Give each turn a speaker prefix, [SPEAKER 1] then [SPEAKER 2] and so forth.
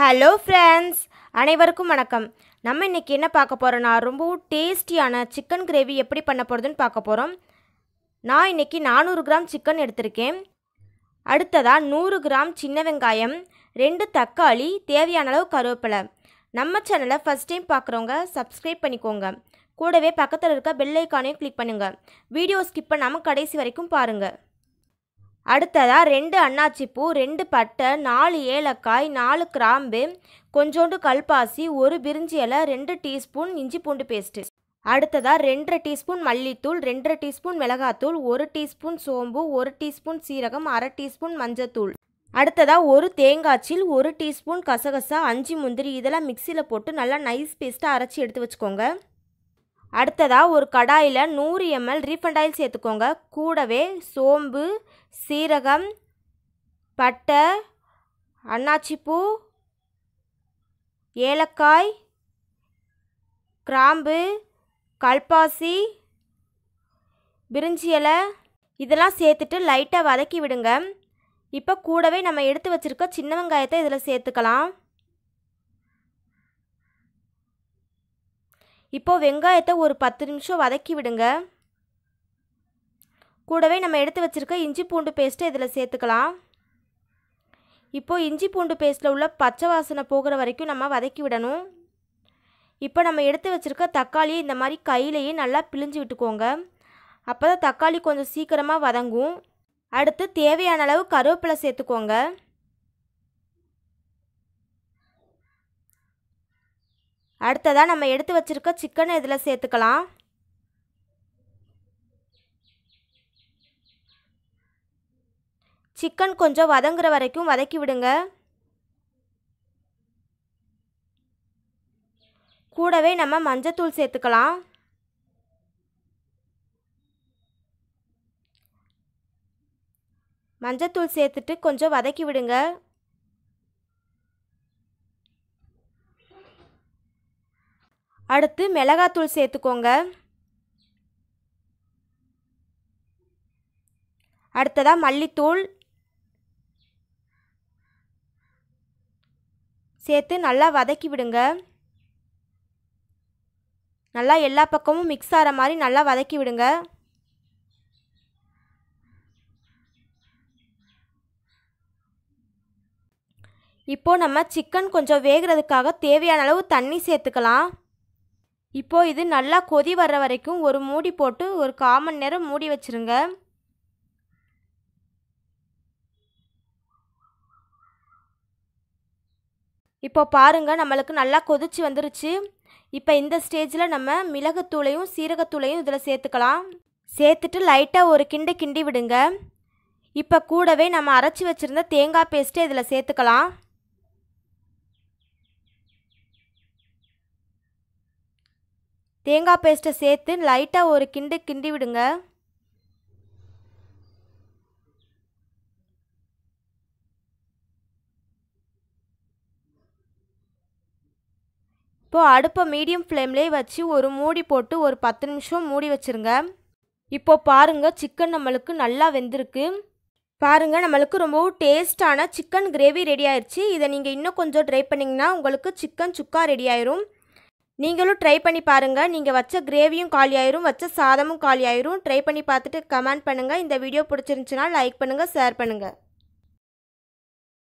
[SPEAKER 1] hello friends அனைவருக்கும் வணக்கம் நம்ம இன்றைக்கி என்ன பார்க்க போகிறோன்னா ரொம்பவும் டேஸ்டியான சிக்கன் கிரேவி எப்படி பண்ண போகிறதுன்னு பார்க்க போகிறோம் நான் இன்றைக்கி நானூறு கிராம் சிக்கன் எடுத்திருக்கேன் அடுத்ததாக நூறு கிராம் சின்ன வெங்காயம் ரெண்டு தக்காளி தேவையான அளவு கருவேப்பிலை நம்ம சேனலை ஃபஸ்ட் டைம் பார்க்குறவங்க சப்ஸ்கிரைப் பண்ணிக்கோங்க கூடவே பக்கத்தில் இருக்க பெல் ஐக்கானையும் கிளிக் பண்ணுங்கள் வீடியோ ஸ்கிப் பண்ணாமல் கடைசி வரைக்கும் பாருங்கள் அடுத்ததாக ரெண்டு அன்னாச்சிப்பூ ரெண்டு பட்டை நாலு ஏலக்காய் நாலு கிராம்பு கொஞ்சோண்டு கல்பாசி ஒரு பிரிஞ்சி இலை ரெண்டு டீஸ்பூன் இஞ்சி பூண்டு பேஸ்ட்டு அடுத்ததாக ரெண்டரை டீஸ்பூன் மல்லித்தூள் ரெண்டரை டீஸ்பூன் மிளகாத்தூள் ஒரு டீஸ்பூன் சோம்பு ஒரு டீஸ்பூன் சீரகம் அரை டீஸ்பூன் மஞ்சத்தூள் அடுத்ததாக ஒரு தேங்காய்ச்சில் ஒரு டீஸ்பூன் கசகசா அஞ்சு முந்திரி இதெல்லாம் மிக்சியில் போட்டு நல்லா நைஸ் பேஸ்ட்டாக அரைச்சி எடுத்து வச்சுக்கோங்க அடுத்ததாக ஒரு கடாயில் நூறு எம்எல் ரீஃபண்ட் ஆயில் சேர்த்துக்கோங்க கூடவே சோம்பு சீரகம் பட்டை அன்னாச்சிப்பூ ஏலக்காய் கிராம்பு கல்பாசி பிரிஞ்சி இலை இதெல்லாம் சேர்த்துட்டு லைட்டாக வதக்கி விடுங்க இப்போ கூடவே நம்ம எடுத்து வச்சுருக்க சின்ன வெங்காயத்தை இதில் சேர்த்துக்கலாம் இப்போது வெங்காயத்தை ஒரு பத்து நிமிஷம் வதக்கி விடுங்க கூடவே நம்ம எடுத்து வச்சுருக்க இஞ்சி பூண்டு பேஸ்ட்டை இதில் சேர்த்துக்கலாம் இப்போது இஞ்சி பூண்டு பேஸ்ட்டில் உள்ள பச்சை வாசனை போகிற வரைக்கும் நம்ம வதக்கி விடணும் இப்போ நம்ம எடுத்து வச்சுருக்க தக்காளியை இந்த மாதிரி கையிலையே நல்லா பிழிஞ்சு விட்டுக்கோங்க அப்போ தான் தக்காளி கொஞ்சம் சீக்கிரமாக வதங்கும் அடுத்து தேவையான அளவு கருவேப்பிலை சேர்த்துக்கோங்க அடுத்ததாக நம்ம எடுத்து வச்சுருக்க சிக்கனை இதில் சேர்த்துக்கலாம் சிக்கன் கொஞ்சம் வதங்குற வரைக்கும் வதக்கி விடுங்க கூடவே நம்ம மஞ்சத்தூள் சேர்த்துக்கலாம் மஞ்சத்தூள் சேர்த்துட்டு கொஞ்சம் வதக்கி விடுங்க அடுத்து மிளகாத்தூள் சேர்த்துக்கோங்க அடுத்ததாக மல்லித்தூள் சேர்த்து நல்லா வதக்கி விடுங்க நல்லா எல்லா பக்கமும் மிக்ஸ் ஆகிற மாதிரி நல்லா வதக்கி விடுங்க இப்போது நம்ம சிக்கன் கொஞ்சம் வேகிறதுக்காக தேவையான அளவு தண்ணி சேர்த்துக்கலாம் இப்போது இது நல்லா கொதி வர்ற வரைக்கும் ஒரு மூடி போட்டு ஒரு கால் மணி நேரம் மூடி வச்சுருங்க இப்போ பாருங்கள் நம்மளுக்கு நல்லா கொதிச்சு வந்துருச்சு இப்போ இந்த ஸ்டேஜில் நம்ம மிளகுத்தூளையும் சீரகத்தூளையும் இதில் சேர்த்துக்கலாம் சேர்த்துட்டு லைட்டாக ஒரு கிண்டு கிண்டி விடுங்க இப்போ கூடவே நம்ம அரைச்சி வச்சுருந்த தேங்காய் பேஸ்ட்டை இதில் சேர்த்துக்கலாம் தேங்காய் பேஸ்ட்டை சேர்த்து லைட்டாக ஒரு கிண்டு கிண்டி விடுங்க இப்போது அடுப்பை மீடியம் ஃப்ளேம்லேயே வச்சு ஒரு மூடி போட்டு ஒரு பத்து நிமிஷம் மூடி வச்சுருங்க இப்போது பாருங்கள் சிக்கன் நம்மளுக்கு நல்லா வெந்திருக்கு பாருங்கள் நம்மளுக்கு ரொம்பவும் டேஸ்டான சிக்கன் கிரேவி ரெடி ஆயிடுச்சு இதை நீங்கள் இன்னும் கொஞ்சம் ட்ரை பண்ணிங்கன்னா உங்களுக்கு சிக்கன் சுக்கா ரெடி ஆயிரும் நீங்களும் ட்ரை பண்ணி பாருங்கள் நீங்கள் வச்ச கிரேவியும் காலி ஆயிரும் வச்ச சாதமும் காலி ஆயிரும் ட்ரை பண்ணி பார்த்துட்டு கமெண்ட் பண்ணுங்கள் இந்த வீடியோ பிடிச்சிருந்துச்சுன்னா லைக் பண்ணுங்கள் ஷேர் பண்ணுங்கள்